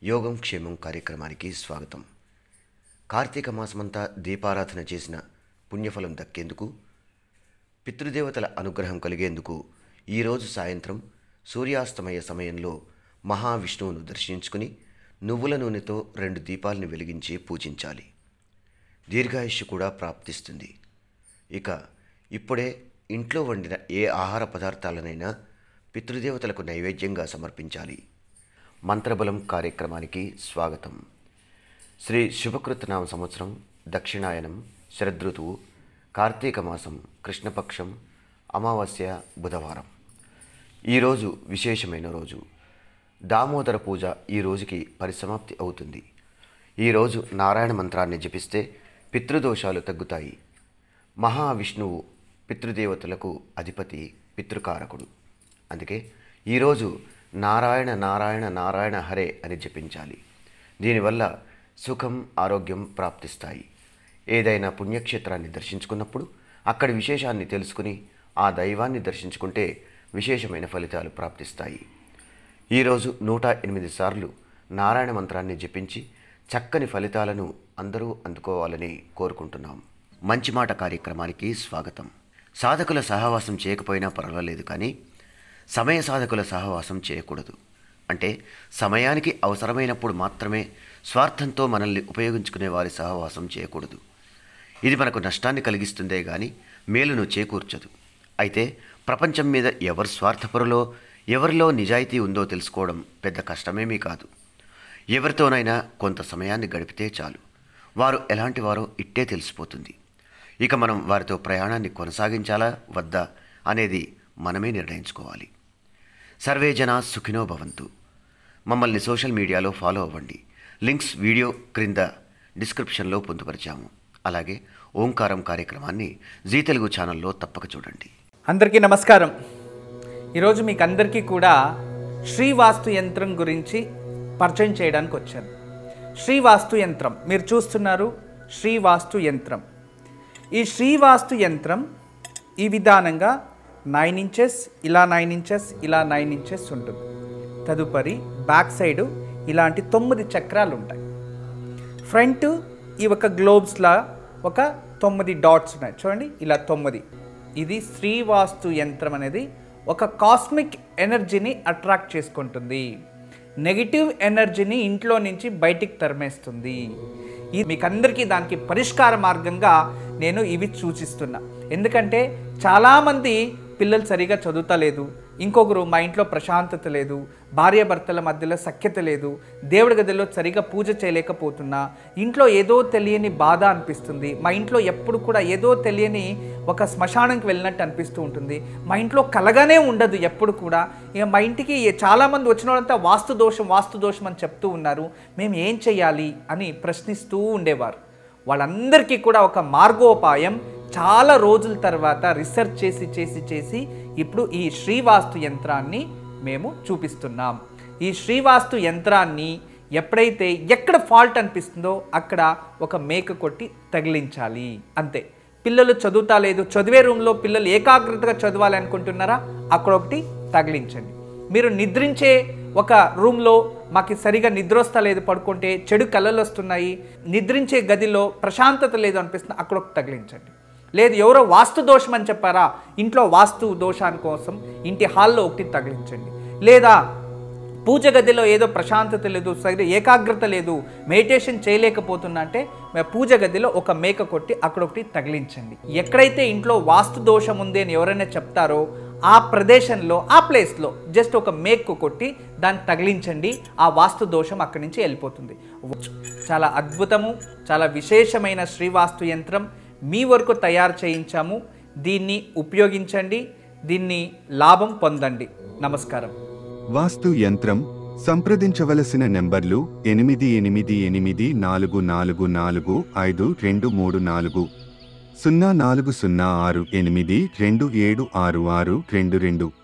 యోగం క్షేమం కార్యక్రమానికి స్వాగతం కార్తీక మాసమంతా దీపారాధన చేసిన పుణ్యఫలం దక్కేందుకు పితృదేవతల అనుగ్రహం కలిగేందుకు ఈరోజు సాయంత్రం సూర్యాస్తమయ సమయంలో మహావిష్ణువును దర్శించుకుని నువ్వుల నూనెతో రెండు దీపాలను వెలిగించి పూజించాలి దీర్ఘాయుష్యు కూడా ప్రాప్తిస్తుంది ఇక ఇప్పుడే ఇంట్లో వండిన ఏ ఆహార పదార్థాలనైనా పితృదేవతలకు నైవేద్యంగా సమర్పించాలి మంత్రబలం కార్యక్రమానికి స్వాగతం శ్రీ శుభకృతనామ సంవత్సరం దక్షిణాయనం శరదృతువు కార్తీక మాసం కృష్ణపక్షం అమావాస్య బుధవారం ఈరోజు విశేషమైన రోజు దామోదర పూజ ఈ రోజుకి పరిసమాప్తి అవుతుంది ఈరోజు నారాయణ మంత్రాన్ని జపిస్తే పితృదోషాలు తగ్గుతాయి మహావిష్ణువు పితృదేవతలకు అధిపతి పితృకారకుడు అందుకే ఈరోజు నారాయణ నారాయణ నారాయణ హరే అని జపించాలి దీనివల్ల సుఖం ఆరోగ్యం ప్రాప్తిస్తాయి ఏదైనా పుణ్యక్షేత్రాన్ని దర్శించుకున్నప్పుడు అక్కడి విశేషాన్ని తెలుసుకుని ఆ దైవాన్ని దర్శించుకుంటే విశేషమైన ఫలితాలు ప్రాప్తిస్తాయి ఈరోజు నూట ఎనిమిది సార్లు నారాయణ మంత్రాన్ని జపించి చక్కని ఫలితాలను అందరూ అందుకోవాలని కోరుకుంటున్నాం మంచి మాట కార్యక్రమానికి స్వాగతం సాధకుల సహవాసం చేయకపోయినా పర్వాలేదు కానీ సమయ సాధకుల సహవాసం చేయకూడదు అంటే సమయానికి అవసరమైనప్పుడు మాత్రమే స్వార్థంతో మనల్ని ఉపయోగించుకునే వారి సహవాసం చేయకూడదు ఇది మనకు నష్టాన్ని కలిగిస్తుందే గాని మేలును చేకూర్చదు అయితే ప్రపంచం మీద ఎవరు స్వార్థపరులో ఎవరిలో నిజాయితీ ఉందో తెలుసుకోవడం పెద్ద కష్టమేమీ కాదు ఎవరితోనైనా కొంత సమయాన్ని గడిపితే చాలు వారు ఎలాంటి వారో ఇట్టే తెలిసిపోతుంది ఇక మనం వారితో ప్రయాణాన్ని కొనసాగించాలా వద్దా అనేది మనమే నిర్ణయించుకోవాలి సర్వే జనా సుఖినో భవంతు మమ్మల్ని సోషల్ మీడియాలో ఫాలో అవ్వండి లింక్స్ వీడియో క్రింద డిస్క్రిప్షన్లో పొందుపరిచాము అలాగే ఓంకారం కార్యక్రమాన్ని జీ తెలుగు ఛానల్లో తప్పక చూడండి అందరికీ నమస్కారం ఈరోజు మీకు అందరికీ కూడా శ్రీవాస్తు యంత్రం గురించి పరిచయం చేయడానికి వచ్చాను శ్రీవాస్తు యంత్రం మీరు చూస్తున్నారు శ్రీవాస్తు యంత్రం ఈ శ్రీవాస్తు యంత్రం ఈ విధానంగా నైన్ ఇంచెస్ ఇలా నైన్ ఇంచెస్ ఇలా నైన్ ఇంచెస్ ఉంటుంది తదుపరి బ్యాక్ సైడు ఇలాంటి తొమ్మిది చక్రాలు ఉంటాయి ఫ్రంట్ ఈ ఒక గ్లోబ్స్లా ఒక తొమ్మిది డాట్స్ ఉన్నాయి చూడండి ఇలా తొమ్మిది ఇది శ్రీవాస్తు యంత్రం అనేది ఒక కాస్మిక్ ఎనర్జీని అట్రాక్ట్ చేసుకుంటుంది నెగిటివ్ ఎనర్జీని ఇంట్లో నుంచి బయటికి తరిమేస్తుంది ఇది మీకు అందరికీ దానికి పరిష్కార మార్గంగా నేను ఇవి సూచిస్తున్నా ఎందుకంటే చాలామంది పిల్లలు సరిగా చదువుతలేదు ఇంకొకరు మా ఇంట్లో ప్రశాంతత లేదు భార్యాభర్తల మధ్యలో సఖ్యత లేదు దేవుడి గదిలో సరిగా పూజ చేయలేకపోతున్నా ఇంట్లో ఏదో తెలియని బాధ అనిపిస్తుంది మా ఇంట్లో ఎప్పుడు కూడా ఏదో తెలియని ఒక శ్మశానంకి వెళ్ళినట్టు అనిపిస్తూ ఉంటుంది మా ఇంట్లో కలగానే ఉండదు ఎప్పుడు కూడా ఇక మా ఇంటికి చాలామంది వచ్చిన వాళ్ళంతా వాస్తు దోషం వాస్తు దోషం అని చెప్తూ ఉన్నారు మేము ఏం చేయాలి అని ప్రశ్నిస్తూ ఉండేవారు వాళ్ళందరికీ కూడా ఒక మార్గోపాయం చాలా రోజుల తర్వాత రీసెర్చ్ చేసి చేసి చేసి ఇప్పుడు ఈ శ్రీవాస్తు యంత్రాన్ని మేము చూపిస్తున్నాం ఈ శ్రీవాస్తు యంత్రాన్ని ఎప్పుడైతే ఎక్కడ ఫాల్ట్ అనిపిస్తుందో అక్కడ ఒక మేక కొట్టి తగిలించాలి అంతే పిల్లలు చదువుతా లేదు చదివే రూమ్లో పిల్లలు ఏకాగ్రతగా చదవాలి అనుకుంటున్నారా అక్కడ ఒకటి తగిలించండి మీరు నిద్రించే ఒక రూమ్లో మాకు సరిగా నిద్ర వస్తా లేదు పడుకుంటే చెడు కళలు వస్తున్నాయి నిద్రించే గదిలో ప్రశాంతత లేదు అనిపిస్తుంది అక్కడ ఒకటి తగిలించండి లేదు ఎవరో వాస్తు దోషం అని చెప్పారా ఇంట్లో వాస్తు దోషాని కోసం ఇంటి హాల్లో ఒకటి తగిలించండి లేదా పూజ గదిలో ఏదో ప్రశాంతత లేదు సరిగ్గా ఏకాగ్రత లేదు మెడిటేషన్ చేయలేకపోతున్నా అంటే మే- పూజ గదిలో ఒక మేక కొట్టి అక్కడ ఒకటి తగిలించండి ఎక్కడైతే ఇంట్లో వాస్తు దోషం ఉంది అని ఎవరైనా చెప్తారో ఆ ప్రదేశంలో ఆ ప్లేస్లో జస్ట్ ఒక మేకు కొట్టి దాన్ని తగిలించండి ఆ వాస్తు దోషం అక్కడి నుంచి వెళ్ళిపోతుంది చాలా అద్భుతము చాలా విశేషమైన శ్రీవాస్తు యంత్రం మీ వరకు తయారు చేయించాము దీన్ని ఉపయోగించండి దీన్ని లాభం పొందండి నమస్కారం వాస్తు యంత్రం సంప్రదించవలసిన నెంబర్లు ఎనిమిది ఎనిమిది ఎనిమిది నాలుగు నాలుగు నాలుగు ఐదు రెండు మూడు నాలుగు సున్నా నాలుగు సున్నా ఆరు ఎనిమిది రెండు ఏడు ఆరు ఆరు రెండు రెండు